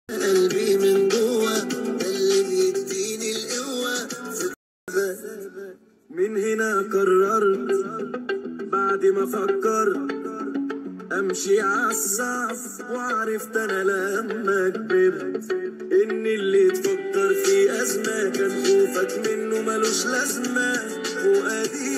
قلبي من جوه ده اللي بيديني القوة من هنا قررت بعد ما فكرت امشي عالصعب وعرفت انا لما كبرت ان اللي تفكر في ازمه كان خوفك منه ملوش لازمه وادي